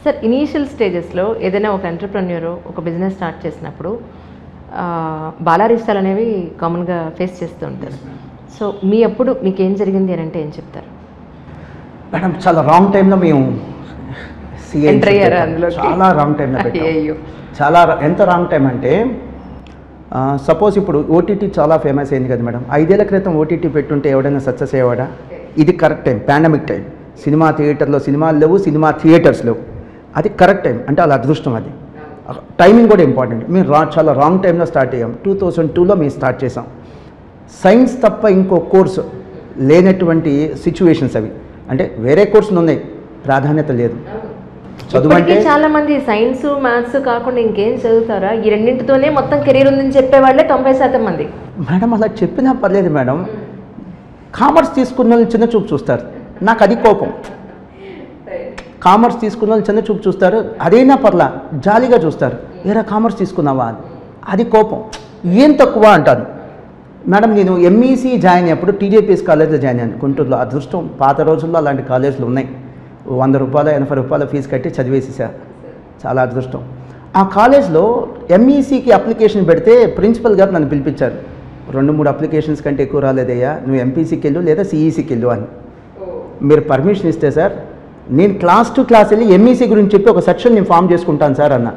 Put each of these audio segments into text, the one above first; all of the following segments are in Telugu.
సార్ ఇనీషియల్ స్టేజెస్లో ఏదైనా ఒక ఎంటర్ప్రెన్యూర్ ఒక బిజినెస్ స్టార్ట్ చేసినప్పుడు ఆ, బాలారిష్టాలు అనేవి కామన్గా ఫేస్ చేస్తూ ఉంటారు సో మీ అప్పుడు మీకు ఏం జరిగింది అని అంటే ఏం చెప్తారు మేడం చాలా రాంగ్ టైంలో మేము CA Enter అయ్యారా పెట్టాం. అందులోకి? చాలా రాంగ్ టైంలో పెట్టాం అయ్యో చాలా ర- ఎంత రాంగ్ టైం అంటే సపోజ్ ఇప్పుడు ఓటీటీ చాలా ఫేమస్ అయింది కదా మేడం ఐదేళ్ల క్రితం ఓటీటీ పెట్టుంటే ఎవడైనా సక్సెస్ అయ్యేవాడా ఇది correct time pandemic time cinema థియేటర్లో సినిమాలు లేవు సినిమా థియేటర్స్ లేవు అది కరెక్ట్ టైం అంటే అలా అదృష్టం అది టైమింగ్ కూడా ఇంపార్టెంట్ మేము రా చాలా రాంగ్ టైంలో స్టార్ట్ అయ్యాం టూ థౌజండ్ టూలో మేము స్టార్ట్ చేసాం సైన్స్ తప్ప ఇంకో కోర్సు లేనటువంటి సిచ్యువేషన్స్ అవి అంటే వేరే కోర్సులు ఉన్నాయి ప్రాధాన్యత లేదు చదువు ఇప్పటికీ అంటే చాలా మంది సైన్స్ మ్యాథ్స్ కాకుండా ఇంకేం చదువుతారా ఈ రెండింటితోనే మొత్తం కెరీర్ ఉందని చెప్పే వాళ్ళే తొంభై శాతం మంది మేడం అలా చెప్పినా పర్లేదు మేడం కామర్స్ తీసుకున్న వాళ్ళు చిన్న చూపు చూస్తారు నాకు అది కోపం కామర్స్ తీసుకున్న వాళ్ళు చిన్న చూపు చూస్తారు అదైనా పర్లా జాలీగా చూస్తారు ఏరా కామర్స్ తీసుకున్నావా అని అది కోపం ఏం తక్కువ అంటాను మేడం నేను ఎంఈసీ జాయిన్ అయ్యేప్పుడు టీజేపీఎస్ కాలేజ్లో జాయిన్ అయ్యాను గుంటూరులో అదృష్టం పాత రోజుల్లో అలాంటి కాలేజీలు ఉన్నాయి వంద రూపాయలు ఎనభై రూపాయల ఫీజు కట్టి చదివేసేసా చాలా అదృష్టం ఆ కాలేజ్లో ఎంఈసీకి అప్లికేషన్ పెడితే ప్రిన్సిపల్ గారు నన్ను పిలిపించారు రెండు మూడు అప్లికేషన్స్ కంటే ఎక్కువ రాలేదయ్యా నువ్వు ఎంపీసీకి వెళ్ళు లేదా సిఈసీకి వెళ్ళు అని మీరు పర్మిషన్ ఇస్తే సార్ నేను క్లాస్ టు క్లాస్ వెళ్ళి ఎంఈసీ గురించి చెప్పి ఒక సెక్షన్ నేను ఫామ్ చేసుకుంటాను సార్ అన్న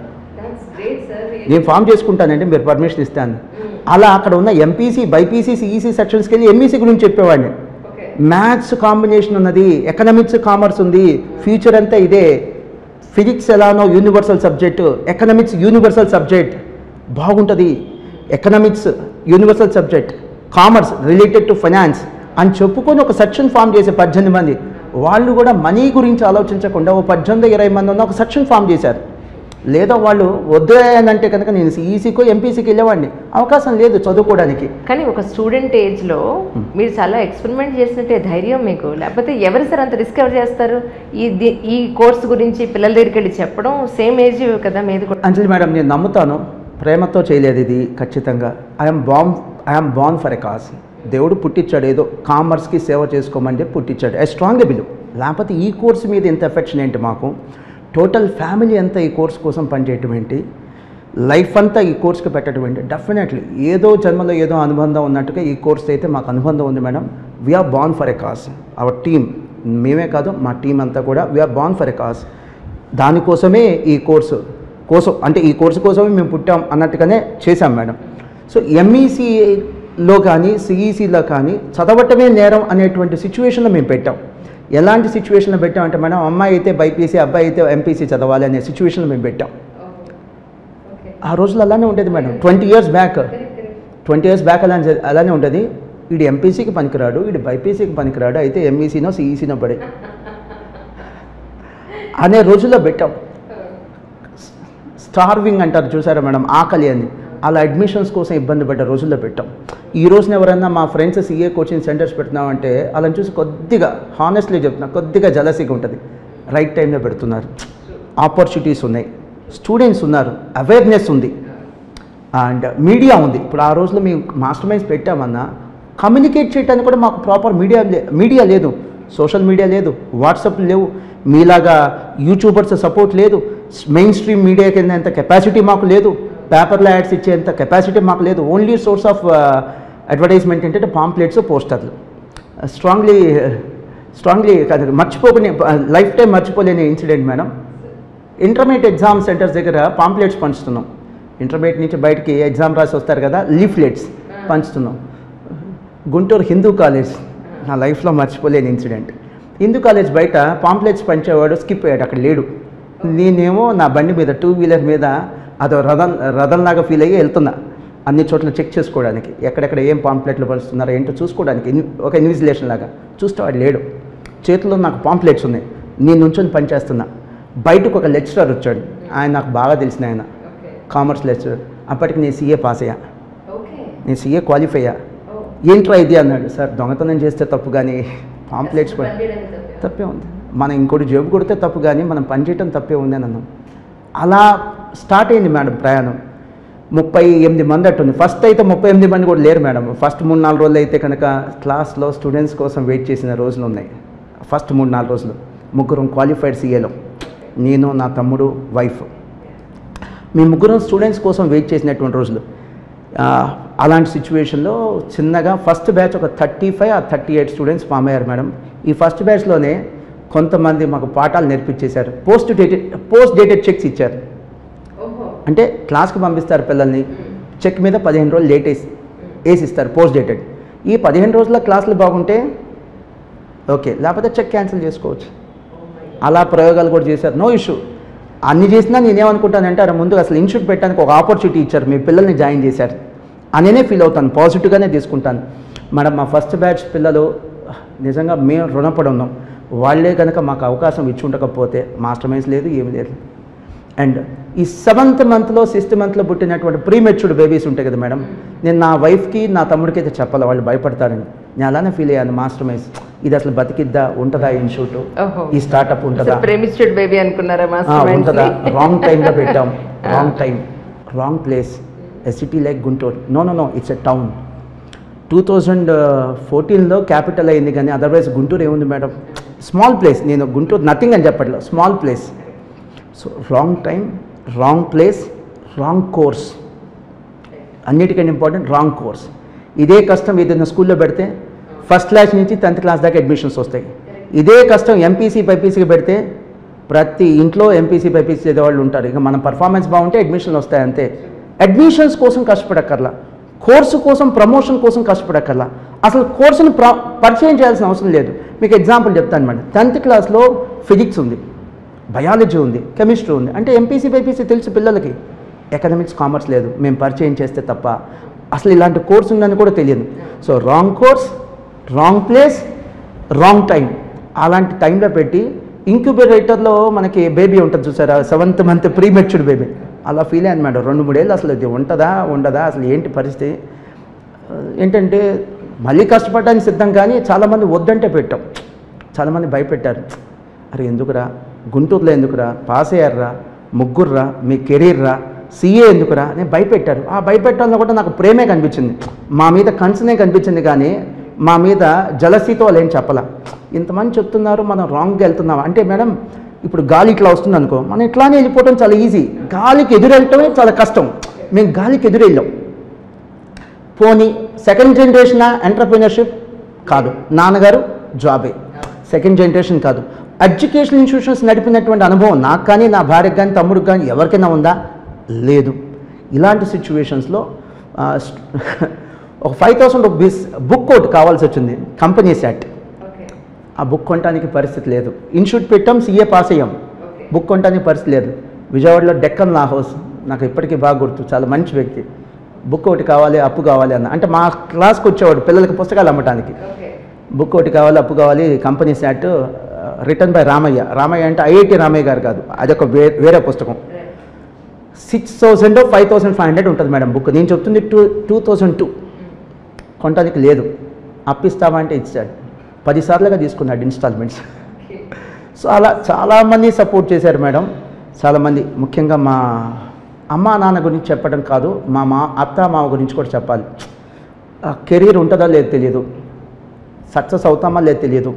నేను ఫామ్ చేసుకుంటానంటే మీరు పర్మిషన్ ఇస్తాను అలా అక్కడ ఉన్న ఎంపీసీ బైపీసీ సిఈసీ సెక్షన్స్కి వెళ్ళి ఎంఈసీ గురించి చెప్పేవాడిని మ్యాథ్స్ కాంబినేషన్ ఉన్నది ఎకనామిక్స్ కామర్స్ ఉంది ఫ్యూచర్ అంతా ఇదే ఫిజిక్స్ ఎలానో universal subject economics universal subject బాగుంటుంది economics universal subject commerce related to finance అని చెప్పుకొని ఒక సెక్షన్ ఫామ్ చేసే పద్దెనిమిది మంది వాళ్ళు కూడా మనీ గురించి ఆలోచించకుండా ఓ పద్దెనిమిది ఇరవై మంది ఉన్న ఒక సెక్షన్ ఫామ్ చేశారు లేదా వాళ్ళు వద్దు అని అంటే కనుక నేను ఈసీకో ఎంపీసీకి వెళ్ళేవాడిని అవకాశం లేదు చదువుకోవడానికి కానీ ఒక స్టూడెంట్ ఏజ్లో మీరు చాలా ఎక్స్పెరిమెంట్ చేసినట్టే ధైర్యం మీకు లేకపోతే ఎవరు సార్ అంత రిస్క్ ఎవరు చేస్తారు ఈ ది- ఈ కోర్స్ గురించి పిల్లల దగ్గరికి వెళ్ళి చెప్పడం సేమ్ ఏజ్ కదా మీది కూడా అంజలి మేడం నేను నమ్ముతాను ప్రేమతో చేయలేదు ఇది ఖచ్చితంగా I'm born I'm born for a cause దేవుడు పుట్టించాడు ఏదో కామర్స్కి సేవ చేసుకోమని చెప్పి పుట్టించాడు ఐ స్ట్రాంగ్ బిలీవ్ లేకపోతే ఈ కోర్స్ మీద ఎంత ఎఫెక్షన్ ఏంటి మాకు టోటల్ ఫ్యామిలీ అంతా ఈ కోర్స్ కోసం పనిచేయటం ఏంటి లైఫ్ అంతా ఈ కోర్స్కి పెట్టడం ఏంటి డెఫినెట్లీ ఏదో జన్మలో ఏదో అనుబంధం ఉన్నట్టుగా ఈ కోర్స్ అయితే మాకు అనుబంధం ఉంది madam we're born for a cause our team మేమే కాదు మా టీం అంతా కూడా we're born for a cause దానికోసమే ఈ కోర్సు కోసం అంటే ఈ కోర్సు కోసమే మేము పుట్టాం అన్నట్టుగానే చేశాం మేడం సో ఎంఈసీలో కానీ సిఈసీలో కానీ చదవటమే నేరం అనేటువంటి సిచ్యువేషన్లో మేము పెట్టాం ఎలాంటి సిచ్యువేషన్లో పెట్టాం అంటే మేడం అమ్మాయి అయితే బైపీసీ అబ్బాయి అయితే ఎంపీసీ చదవాలి అనే సిచ్యువేషన్లో మేము పెట్టాం ఆ రోజులు అలానే ఉండేది madam twenty years back twenty years back అలా అలానే ఉంటుంది వీడు ఎంపీసీకి పనికిరాడు వీడు బైపీసీకి పనికిరాడు అయితే ఎంఈసీనో సిఈసీనో పడే అనే రోజుల్లో పెట్టాం స్టార్వింగ్ అంటారు చూసారా మేడం ఆకలి అని అలా అడ్మిషన్స్ కోసం ఇబ్బంది పడ్డ రోజుల్లో పెట్టాం ఈ రోజున ఎవరైనా మా ఫ్రెండ్స్ సీఏ కోచింగ్ సెంటర్స్ పెడుతున్నామంటే అలా చూసి కొద్దిగా హానెస్ట్లీ చెప్తున్నా కొద్దిగా జలసీగా ఉంటుంది రైట్ టైంలో పెడుతున్నారు ఆపర్చునిటీస్ ఉన్నాయి స్టూడెంట్స్ ఉన్నారు అవేర్నెస్ ఉంది అండ్ మీడియా ఉంది ఇప్పుడు ఆ రోజులో మేము మాస్టర్ మైండ్స్ పెట్టామన్నా కమ్యూనికేట్ చేయడానికి కూడా మాకు ప్రాపర్ మీడియా లే మీడియా లేదు సోషల్ మీడియా లేదు వాట్సాప్ లేవు మీలాగా యూట్యూబర్స్ సపోర్ట్ లేదు మెయిన్ స్ట్రీమ్ మీడియాకి వెళ్ళినంత కెపాసిటీ మాకు లేదు పేపర్లో యాడ్స్ ఇచ్చేంత కెపాసిటీ మాకు లేదు ఓన్లీ సోర్స్ ఆఫ్ అడ్వర్టైజ్మెంట్ ఏంటంటే పాంప్లెట్స్ పోస్టర్లు స్ట్రాంగ్లీ స్ట్రాంగ్లీ కాదు మర్చిపోకునే లైఫ్ టైం మర్చిపోలేని incident madam intermediate exam centres దగ్గర పాంప్లెట్స్ పంచుతున్నాం ఇంటర్మీడియట్ నుంచి బయటికి ఎగ్జామ్ రాసి వస్తారు కదా లీఫ్లెట్స్ పంచుతున్నాం గుంటూరు హిందూ కాలేజ్ నా లైఫ్లో మర్చిపోలేని ఇన్సిడెంట్ హిందూ కాలేజ్ బయట పాంప్లెట్స్ పంచేవాడు స్కిప్ అయ్యాడు అక్కడ లేడు నేనేమో నా బండి మీద టూ వీలర్ మీద అదో రథం రథంలాగా ఫీల్ అయ్యి వెళ్తున్నా అన్ని చోట్ల చెక్ చేసుకోవడానికి ఎక్కడెక్కడ ఏం పాంప్లెట్లు పరుస్తున్నారో ఏంటో చూసుకోవడానికి ఇన్- ఒక ఇన్విజిలేషన్ లాగా చూస్తే వాడు లేడు చేతిలో నాకు పాంప్లెట్స్ ఉన్నాయి నేను నుంచొని పనిచేస్తున్నా బయటకు ఒక లెక్చరర్ వచ్చాడు ఆయన నాకు బాగా తెలిసిన ఆయన కామర్స్ లెక్చరర్ అప్పటికి నేను సీఏ పాస్ అయ్యా నేను సీఏ క్వాలిఫై అయ్యా ఏంట్రా ఇది అన్నాడు సార్ దొంగతనం చేస్తే తప్పు కానీ పాంప్లెట్స్ పడి తప్పే ఉంది మనం ఇంకోటి జేబు కొడితే తప్పు కానీ మనం పని చేయటం తప్పే ఉంది అని అన్నాం అలా స్టార్ట్ అయింది మేడం ప్రయాణం ముప్పై ఎనిమిది మంది అట్టుంది ఫస్ట్ అయితే ముప్పై ఎనిమిది మంది కూడా లేరు మేడం ఫస్ట్ మూడు నాలుగు రోజులు అయితే కనుక క్లాస్లో స్టూడెంట్స్ కోసం వెయిట్ చేసిన రోజులు ఉన్నాయి ఫస్ట్ మూడు నాలుగు రోజులు ముగ్గురం క్వాలిఫైడ్ సీఏలో నేను నా తమ్ముడు వైఫ్ మీ ముగ్గురు స్టూడెంట్స్ కోసం వెయిట్ చేసినటువంటి రోజులు ఆ, అలాంటి సిచ్యువేషన్లో చిన్నగా ఫస్ట్ బ్యాచ్ ఒక థర్టీ ఫైవ్ ఆ థర్టీ ఎయిట్ స్టూడెంట్స్ ఫామ్ అయ్యారు మేడం ఈ ఫస్ట్ బ్యాచ్లోనే కొంతమంది మాకు పాఠాలు నేర్పించేశారు post dated post dated cheques ఇచ్చారు అంటే క్లాస్కి పంపిస్తారు పిల్లల్ని చెక్ మీద పదిహేను రోజులు లేట్ వేసి వేసి ఇస్తారు పోస్ట్ డేటెడ్ ఈ పదిహేను రోజుల క్లాసులు బాగుంటే ఓకే లేకపోతే చెక్ క్యాన్సిల్ చేసుకోవచ్చు అలా ప్రయోగాలు కూడా చేశారు నో ఇష్యూ అన్ని చేసినా నేనేమనుకుంటానంటే అరే ముందు అసలు ఇన్స్టిట్యూట్ పెట్టడానికి ఒక ఆపర్చునిటీ ఇచ్చారు మీ పిల్లల్ని జాయిన్ చేశారు అనేనే ఫీల్ అవుతాను పాజిటివ్గానే తీసుకుంటాను మేడం మా ఫస్ట్ బ్యాచ్ పిల్లలు నిజంగా మేము రుణపడి ఉన్నాం వాళ్ళే కనుక మాకు అవకాశం ఇచ్చి ఉండకపోతే మాస్టర్ మైన్స్ లేదు ఏమీ లేదు అండ్ ఈ సెవెంత్ మంత్లో సిక్స్త్ మంత్లో పుట్టినటువంటి ప్రీమెచ్యూర్డ్ బేబీస్ ఉంటాయి కదా మేడం నేను నా వైఫ్కి నా తమ్ముడికి అయితే చెప్పాలి వాళ్ళు భయపడతారని నేను అలానే ఫీల్ అయ్యాను మాస్టర్ మైన్స్ ఇది అసలు బతికిద్దా ఉంటుందా ఇన్స్టిట్యూట్ ఓహో ఈ స్టార్టప్ ఉంటుందా ప్రేమిస్టెడ్ బేబీ అనుకున్నారా ఆ, మాస్టర్ మైండ్స్ ఉంటుందా రాంగ్ టైంలో పెట్టాం wrong time wrong place a city like Guntur no no no it's a town two thousand ఫోర్టీన్లో క్యాపిటల్ అయింది కానీ అదర్వైజ్ గుంటూరు ఏముంది మేడం స్మాల్ ప్లేస్ నేను గుంటూరు నథింగ్ అని చెప్పట్లేదు small place so wrong time wrong place wrong course అన్నిటికంటే ఇంపార్టెంట్ రాంగ్ కోర్స్ ఇదే కష్టం ఏదైనా స్కూల్లో పెడితే ఫస్ట్ క్లాస్ నుంచి టెన్త్ క్లాస్ దాకా అడ్మిషన్స్ వస్తాయి ఇదే కష్టం ఎంపీసీ పైపీసీకి పెడితే ప్రతి ఇంట్లో ఎంపీసీ పైపీసీ చదివేవాళ్ళు ఉంటారు ఇక మన పర్ఫార్మెన్స్ బాగుంటే అడ్మిషన్లు వస్తాయి అంతే అడ్మిషన్స్ కోసం కష్టపడక్కర్లా కోర్సు కోసం ప్రమోషన్ కోసం కష్టపడక్కర్లా అసలు కోర్సును ప్ర పరిచయం చేయాల్సిన అవసరం లేదు మీకు ఎగ్జాంపుల్ చెప్తాను మేడం టెన్త్ క్లాస్లో ఫిజిక్స్ ఉంది బయాలజీ ఉంది కెమిస్ట్రీ ఉంది అంటే ఎంపీసీ బైపీసీ తెలుసు పిల్లలకి ఎకనామిక్స్ కామర్స్ లేదు మేము పరిచయం చేస్తే తప్ప అసలు ఇలాంటి కోర్స్ ఉందని కూడా తెలియదు so wrong course wrong place wrong time అలాంటి టైంలో పెట్టి ఇంక్యుబేటర్లో మనకి బేబీ ఉంటుంది చూసారా seventh month pre matured baby అలా ఫీల్ అయ్యాను మేడం రెండు మూడేళ్ళు అసలు ఇది ఉంటుందా ఉండదా అసలు ఏంటి పరిస్థితి ఏంటంటే మళ్ళీ కష్టపడడానికి సిద్ధం కానీ చాలామంది వద్దంటే పెట్టాం చాలామంది భయపెట్టారు అరే ఎందుకురా గుంటూరులో ఎందుకురా పాస్ అయ్యారా ముగ్గురురా మీ కెరీర్ రా సీఏ ఎందుకురా అని భయపెట్టారు ఆ భయపెట్టడంలో కూడా నాకు ప్రేమే కనిపించింది మా మీద కన్సనే కనిపించింది కానీ మా మీద జలసీతో వాళ్ళు ఏం చెప్పలా ఇంతమంది చెప్తున్నారు మనం రాంగ్గా వెళ్తున్నాం అంటే మేడం ఇప్పుడు గాలి ఇట్లా వస్తుంది అనుకో మనం ఇట్లానే వెళ్ళిపోవడం చాలా ఈజీ గాలికి ఎదురు వెళ్ళటమే చాలా కష్టం మేము గాలికి ఎదురు వెళ్ళాం పోనీ సెకండ్ జనరేషన్ ఎంటర్ప్రినర్షిప్ కాదు నాన్నగారు జాబే సెకండ్ జనరేషన్ కాదు ఎడ్యుకేషన్ ఇన్స్టిట్యూషన్స్ నడిపినటువంటి అనుభవం నాకు కానీ నా భార్యకు కానీ తమ్ముడికి కానీ ఎవరికైనా ఉందా లేదు ఇలాంటి సిచ్యువేషన్స్లో ఒక ఫైవ్ థౌసండ్ రూపీస్ బుక్ ఒకటి కావాల్సి వచ్చింది కంపెనీ సెట్ ఆ బుక్ కొనడానికి పరిస్థితి లేదు ఇన్స్టిట్యూట్ పెట్టాం సీఏ పాస్ అయ్యాం బుక్ కొనడానికి పరిస్థితి లేదు విజయవాడలో డెక్కన్ లా హౌస్ నాకు ఇప్పటికీ బాగా గుర్తు చాలా మంచి వ్యక్తి బుక్ ఒకటి కావాలి అప్పు కావాలి అన్న అంటే మా క్లాస్కి వచ్చేవాడు పిల్లలకి పుస్తకాలు అమ్మటానికి బుక్ ఒకటి కావాలి అప్పు కావాలి కంపెనీ శాట్ రిటర్న్ బై రామయ్య రామయ్య అంటే ఐఐటి రామయ్య గారు కాదు అదొక వే వేరే పుస్తకం six thousand five thousand five hundred ఉంటుంది మేడం బుక్ నేను చెప్తుంది టూ టూ థౌసండ్ టూ కొనడానికి లేదు అప్పిస్తావా అంటే ఇచ్చాడు పదిసార్లుగా తీసుకున్నాడు ఇన్స్టాల్మెంట్స్ సో అలా చాలామంది సపోర్ట్ చేశారు మేడం చాలామంది ముఖ్యంగా మా అమ్మా నాన్న గురించి చెప్పడం కాదు మా మా అత్త మామ గురించి కూడా చెప్పాలి కెరీర్ ఉంటుందా లేదు తెలియదు సక్సెస్ అవుతామా లేదు తెలియదు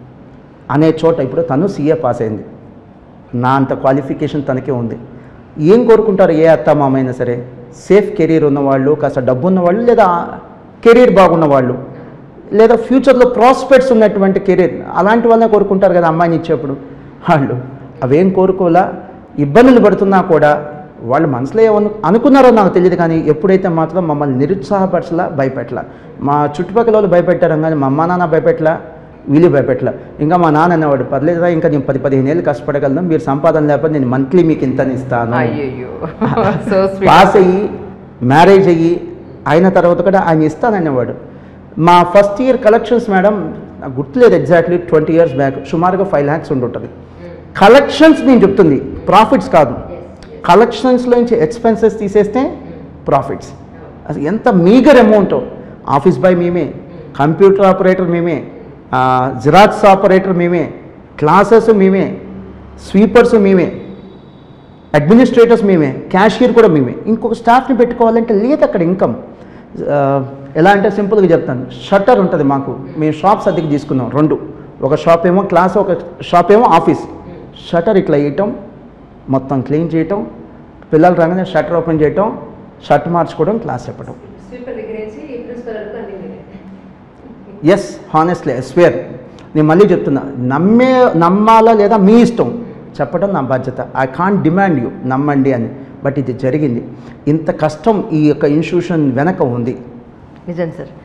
అనే చోట ఇప్పుడు తను సీఏ పాస్ అయింది నా అంత క్వాలిఫికేషన్ తనకే ఉంది ఏం కోరుకుంటారు ఏ అత్త మామ అయినా సరే సేఫ్ కెరీర్ ఉన్నవాళ్ళు కాస్త డబ్బు ఉన్నవాళ్ళు లేదా కెరీర్ బాగున్న వాళ్ళు లేదా ఫ్యూచర్లో ప్రాస్పెక్ట్స్ ఉన్నటువంటి కెరీర్ అలాంటి వాళ్ళనే కోరుకుంటారు కదా అమ్మాయిని ఇచ్చేప్పుడు వాళ్ళు అవేం కోరుకోలా ఇబ్బందులు పడుతున్నా కూడా వాళ్ళు మనసులో ఏమను అనుకున్నారో నాకు తెలియదు కానీ ఎప్పుడైతే మాత్రం మమ్మల్ని నిరుత్సాహపరచలా భయపెట్టలా మా చుట్టుపక్కల వాళ్ళు భయపెట్టారు కానీ మా అమ్మ నాన్న భయపెట్టలా వీళ్ళు భయపెట్టలా ఇంకా మా నాన్న అనేవాడు పర్లేదురా ఇంకా నేను పది పదిహేను ఏళ్ళు కష్టపడగలను మీరు సంపాదన లేకపోతే నేను మంత్లీ మీకు ఇంతని ఇస్తాను అయ్యో సో స్వీట్ పాస్ అయ్యి మ్యారేజ్ అయ్యి అయిన తర్వాత కూడా ఆయన ఇస్తాననేవాడు మా ఫస్ట్ ఇయర్ కలెక్షన్స్ మేడం నాకు గుర్తులేదు ఎగ్జాక్ట్లీ ట్వంటీ ఇయర్స్ బ్యాక్ సుమారుగా ఫైవ్ ల్యాక్స్ ఉంటుంటుంది కలెక్షన్స్ నేను చెప్తుంది ప్రాఫిట్స్ కాదు కలెక్షన్స్లో నుంచి ఎక్స్పెన్సెస్ తీసేస్తే ప్రాఫిట్స్ అసలు ఎంత మీగర్ అమౌంట్ ఆఫీస్ బాయ్ మేమే కంప్యూటర్ ఆపరేటర్ మేమే జిరాక్స్ ఆపరేటర్ మేమే క్లాసెస్ మేమే స్వీపర్స్ మేమే అడ్మినిస్ట్రేటర్స్ మేమే క్యాషియర్ కూడా మేమే ఇంకొక స్టాఫ్ని పెట్టుకోవాలంటే లేదు అక్కడ ఇన్కమ్ ఎలా అంటే సింపుల్గా చెప్తాను షట్టర్ ఉంటుంది మాకు మేము షాప్స్ అద్దెకి తీసుకున్నాం రెండు ఒక షాప్ ఏమో క్లాస్ ఒక షాప్ ఏమో ఆఫీస్ షటర్ ఇట్లా వేయటం మొత్తం క్లీన్ చేయటం పిల్లలు రాగానే షటర్ ఓపెన్ చేయటం షర్ట్ మార్చుకోవడం క్లాస్ చెప్పడం స్వీపర్ దగ్గర నుంచి ప్రిన్సిపల్ వరకు అన్ని మీరే ఎస్ హానెస్ట్లీ స్వేర్ నేను మళ్ళీ చెప్తున్నా నమ్మే నమ్మాలా లేదా మీ ఇష్టం చెప్పడం నా బాధ్యత ఐ కాంట్ డిమాండ్ యూ నమ్మండి అని బట్ ఇది జరిగింది ఇంత కష్టం ఈ యొక్క ఇన్స్టిట్యూషన్ వెనక ఉంది నిజం సార్